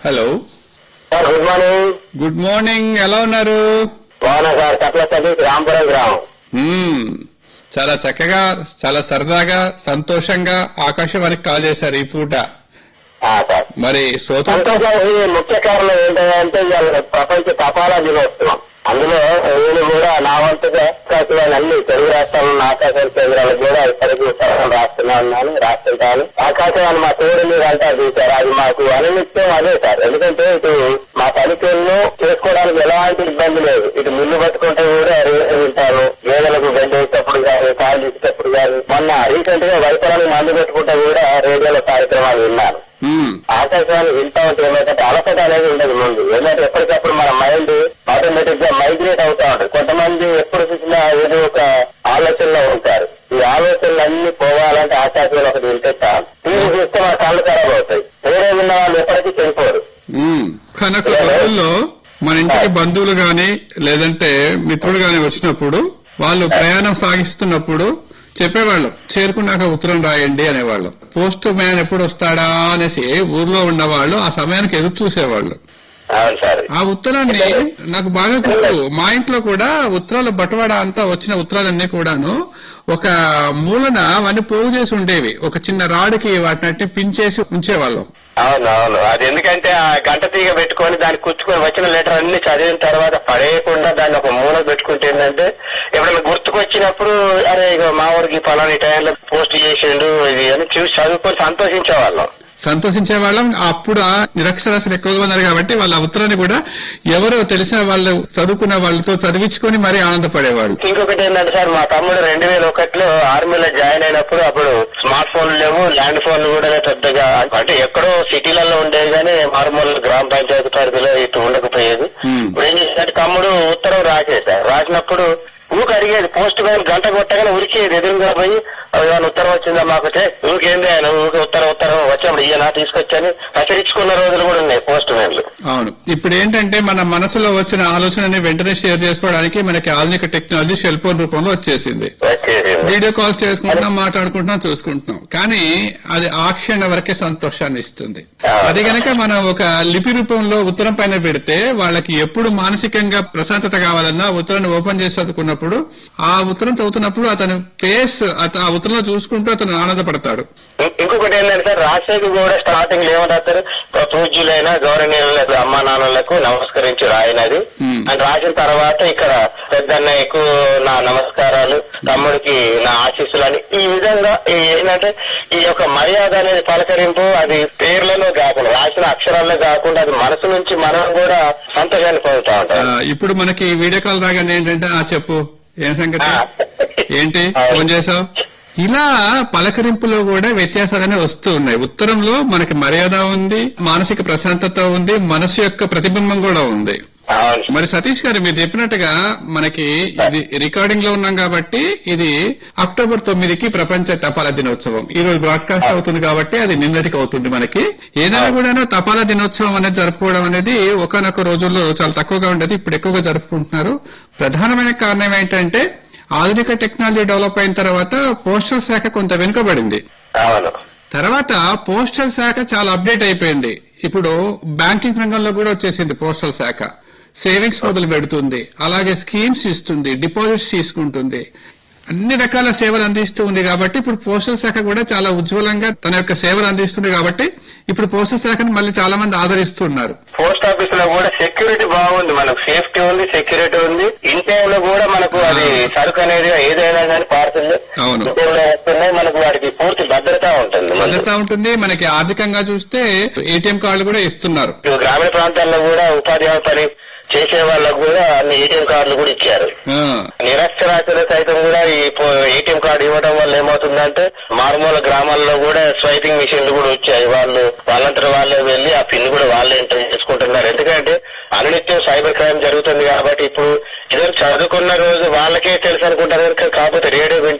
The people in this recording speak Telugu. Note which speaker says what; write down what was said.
Speaker 1: Hello
Speaker 2: sir good morning
Speaker 1: good morning ఎలా ఉన్నారు
Speaker 2: బాగున్నా సార్ కట్ల సతీష్ రాంపురం గ్రామం
Speaker 1: మ్మ్. చాలా చక్కగా చాలా సరదాగా సంతోషంగా ఆకాశవాణికి కాల్ చేశారు ఈ పూట
Speaker 2: ఆ, సార్
Speaker 1: మరి శ్రోత
Speaker 2: సంతోషానికి ముఖ్య కారణం ఏంటంటే ఇవాళ ప్రపంచ తపాలా దినోత్సవం అందులో నేను కూడా నా వంతుగా ఆకాశవాణి అన్ని తెలుగు రాష్ట్రాల్లో ఉన్న ఆకాశవాణి కేంద్రాలకు కూడా ఇప్పటికీ ఉత్తరం రాస్తున్నా ఉన్నాను రాస్తుంటాను ఆకాశవాణి మా తోడు మీరు అంటారు చూసారు అది మాకు అనునిత్యం అదే సార్ ఎందుకంటే ఇటు మా పనితీరును చేసుకోవడానికి ఎలాంటి ఇబ్బంది లేదు ఇటు మిల్లు పట్టుకుంటే కూడా రేడియో వింటాను గేదెలకు గడ్డ వేసేటప్పుడు కానీ కాలు తీసేటప్పుడు కానీ మొన్న రీసెంట్ గా వైద్యాలను మందు పెట్టుకుంటే కూడా రేడియోలో కార్యక్రమాలు విన్నాను
Speaker 1: మ్మ్.
Speaker 2: ఆకాశాన్ని వింటా ఉంటే ఏమైతే అలసట అనేది ఉండదు ముందు ఎందుకంటే ఎప్పటికప్పుడు మన మైండ్ ఆటోమేటిక్ గా మైగ్రేట్ అవుతా ఉంటుంది కొంతమంది ఎప్పుడు చూసినా ఏదో ఒక ఆలోచనలో ఉంటారు ఈ ఆలోచనలు అన్ని పోవాలంటే ఆకాశంలో ఒకటి వింటే చాలు టీవీ చూస్తే మన కళ్ళు ఖరాబ్ అవుతాయి వేరే విన్న వాళ్ళు ఎప్పటికీ చనిపోరు
Speaker 1: మ్మ్. కనుక రోజుల్లో మన ఇంటికి బంధువులు గాని లేదంటే మిత్రులు గాని వచ్చినప్పుడు వాళ్ళు ప్రయాణం సాగిస్తున్నప్పుడు చెప్పేవాళ్ళు చేరుకున్నాక ఉత్తరం రాయండి అనేవాళ్ళు పోస్ట్ మ్యాన్ ఎప్పుడు వస్తాడా అనేసి ఊర్లో ఉన్నవాళ్ళు ఆ సమయానికి ఎదురు చూసేవాళ్ళు
Speaker 2: అవును సార్
Speaker 1: ఆ ఉత్తరాన్ని నాకు బాగా గుర్తు మా ఇంట్లో కూడా ఉత్తరాల బటవాడ అంతా వచ్చిన ఉత్తరాలన్నీ కూడాను ఒక మూలన అవన్నీ పోగు చేసి ఉండేవి ఒక చిన్న రాడుకి వాటిని పించేసి ఉంచేవాళ్ళం
Speaker 2: అవును అవును అది ఎందుకంటే ఆ గంట తీగ పెట్టుకొని దాన్ని కుచ్చుకొని వచ్చిన లెటర్ అన్ని చదివిన తర్వాత పడేయకుండా దాన్ని ఒక మూల పెట్టుకుంటే ఏంటంటే ఎప్పుడైనా గుర్తుకొచ్చినప్పుడు అరే ఇక మా ఊరికి పలాని టైంలో పోస్ట్ చేసిండు ఇది అని చూసి చదువుకొని సంతోషించే వాళ్ళం
Speaker 1: సంతోషించే వాళ్ళం అప్పుడు ఆ నిరక్షరాస్యులు ఎక్కువగా ఉన్నారు కాబట్టి వాళ్ళ ఉత్తరాన్ని కూడా ఎవరో తెలిసిన వాళ్ళు చదువుకున్న వాళ్ళతో చదివించుకొని మరీ ఆనందపడేవాళ్ళు
Speaker 2: ఇంకొకటి ఏంటంటే సార్ మా తమ్ముడు రెండు వేల ఒకటిలో ఆర్మీలో జాయిన్ అయినప్పుడు అప్పుడు స్మార్ట్ ఫోన్లు లేవు ల్యాండ్ ఫోన్లు కూడా పెద్దగా అంటే ఎక్కడో సిటీలలో ఉండేవి కానీ మారుమూల గ్రామ పంచాయతీ పరిధిలో ఇటు ఉండకపోయేది
Speaker 1: Hmm.
Speaker 2: ఇప్పుడు ఏం చేసినట్టు తమ్ముడు ఉత్తరం రాసేసారు రాసినప్పుడు ఊరికి అడిగేది పోస్ట్ మ్యాన్ గంట కొట్టగానే ఉరికేది ఎదురుగా పోయి ఏమైనా ఉత్తరం వచ్చిందా మాకు వచ్చే ఊరికేంది ఆయన ఊరికి ఉత్తరం ఉత్తరం వచ్చినప్పుడు ఈయన తీసుకొచ్చని హెచ్చరించుకున్న రోజులు కూడా ఉన్నాయి పోస్ట్ మ్యాన్లు
Speaker 1: అవును ఇప్పుడు ఏంటంటే మన మనసులో వచ్చిన ఆలోచనని వెంటనే షేర్ చేసుకోవడానికి మనకి ఆధునిక టెక్నాలజీ సెల్ ఫోన్ రూపంలో వచ్చేసింది
Speaker 2: వచ్చేది
Speaker 1: వీడియో కాల్స్ చేసుకుంటున్నాం మాట్లాడుకుంటున్నాం చూసుకుంటున్నాం కానీ అది ఆ క్షణం వరకే సంతోషాన్ని ఇస్తుంది అది గనక మనం ఒక లిపి రూపంలో ఉత్తరం పైన పెడితే వాళ్ళకి ఎప్పుడు మానసికంగా ప్రశాంతత కావాలన్నా ఉత్తరాన్ని ఓపెన్ చేసి చదువుకున్నప్పుడు ఆ ఉత్తరం చదువుతున్నప్పుడు అతని ఫేస్ ఆ ఉత్తరంలో చూసుకుంటూ అతను ఆనందపడతాడు
Speaker 2: ఇం- ఇంకొకటి ఏంటంటే సార్ రాసేది కూడా స్టార్టింగ్ లో ఏమంటారు పూజ్యులైన గౌరవనీయులకు అమ్మా నాన్నలకు నమస్కరించి రాయనది
Speaker 1: Hmm.
Speaker 2: అని రాసిన తర్వాత ఇక్కడ పెద్దన్నయ్యకు నా నమస్కారాలు తమ్ముడికి నా ఆశీస్సులు అని ఈ విధంగా ఈ ఏంటంటే ఈ యొక్క మర్యాద అనేది పలకరింపు అది పేర్లలో కాకుండా రాసిన అక్షరాల్లో కాకుండా అది మనసు నుంచి మనం కూడా సంతోషాన్ని పొందుతా
Speaker 1: ఆ,
Speaker 2: ఉంటాం
Speaker 1: ఇప్పుడు మనకి వీడియో కాల్ రాగానే ఏంటంటే ఆ చెప్పు ఏం సంగతి ఏంటి ఫోన్ చేసావు ఇలా పలకరింపులో కూడా వ్యత్యాసాలనే వస్తూ ఉన్నాయి ఉత్తరంలో మనకి మర్యాద ఉంది మానసిక ప్రశాంతత ఉంది మనసు యొక్క ప్రతిబింబం కూడా ఉంది
Speaker 2: అవును
Speaker 1: మరి సతీష్ గారు మీరు చెప్పినట్టుగా మనకి ఇది రికార్డింగ్ లో ఉన్నాం కాబట్టి ఇది అక్టోబర్ తొమ్మిదికి ప్రపంచ తపాలా దినోత్సవం ఈ రోజు బ్రాడ్కాస్ట్ అవుతుంది కాబట్టి అది నిన్నటికి అవుతుంది మనకి ఏదైనా కూడా తపాలా దినోత్సవం అనేది జరుపుకోవడం అనేది ఒకనొక రోజుల్లో చాలా తక్కువగా ఉండేది ఇప్పుడు ఎక్కువగా జరుపుకుంటున్నారు ప్రధానమైన కారణం ఏంటంటే ఆధునిక టెక్నాలజీ డెవలప్ అయిన తర్వాత పోస్టల్ శాఖ కొంత వెనుకబడింది
Speaker 2: అవును
Speaker 1: తర్వాత పోస్టల్ శాఖ చాలా అప్డేట్ అయిపోయింది ఇప్పుడు బ్యాంకింగ్ రంగంలో కూడా వచ్చేసింది పోస్టల్ శాఖ సేవింగ్స్ మొదలు పెడుతుంది అలాగే స్కీమ్స్ ఇస్తుంది డిపాజిట్స్ తీసుకుంటుంది అన్ని రకాల సేవలు అందిస్తూ ఉంది కాబట్టి ఇప్పుడు పోస్టల్ శాఖ కూడా చాలా ఉజ్వలంగా తన యొక్క సేవలు అందిస్తుంది కాబట్టి ఇప్పుడు పోస్టల్ శాఖను మళ్ళీ చాలా మంది ఆదరిస్తున్నారు
Speaker 2: పోస్ట్ ఆఫీస్ లో కూడా సెక్యూరిటీ బాగుంది మనకు సేఫ్టీ ఉంది సెక్యూరిటీ ఉంది ఇంటర్లో కూడా మనకు అది సరుకు అనేది ఏదైనా కానీ పార్సల్
Speaker 1: అవును.
Speaker 2: ఇంటర్లో వస్తున్నాయి మనకు వాటికి పూర్తి భద్రత ఉంటుంది మనకు.
Speaker 1: భద్రత ఉంటుంది మనకి ఆర్థికంగా చూస్తే ఏటీఎం కార్డులు కూడా ఇస్తున్నారు
Speaker 2: ఇప్పుడు గ్రామీణ ప్రాంతాల్లో కూడా ఉపాధి హామీ పని చేసే వాళ్ళకు కూడా అన్ని ఏటీఎం కార్డులు కూడా ఇచ్చారు
Speaker 1: ఆ,
Speaker 2: నిరక్షరాస్యులు సైతం కూడా ఈ ఏటీఎం కార్డు ఇవ్వడం వల్ల ఏమవుతుందంటే మారుమూల గ్రామాల్లో కూడా స్వైపింగ్ మిషన్లు కూడా వచ్చాయి వాళ్ళు వాళ్ళంతా వాళ్ళే వెళ్ళి ఆ పిన్ కూడా వాళ్ళే ఎంటర్ చేసుకుంటున్నారు ఎందుకంటే అనునిత్యం సైబర్ క్రైమ్ జరుగుతుంది కాబట్టి ఇప్పుడు ఇదే చదువుకున్న రోజు వాళ్ళకే తెలుసు అనుకుంటారు కాకపోతే రేడియో వింటే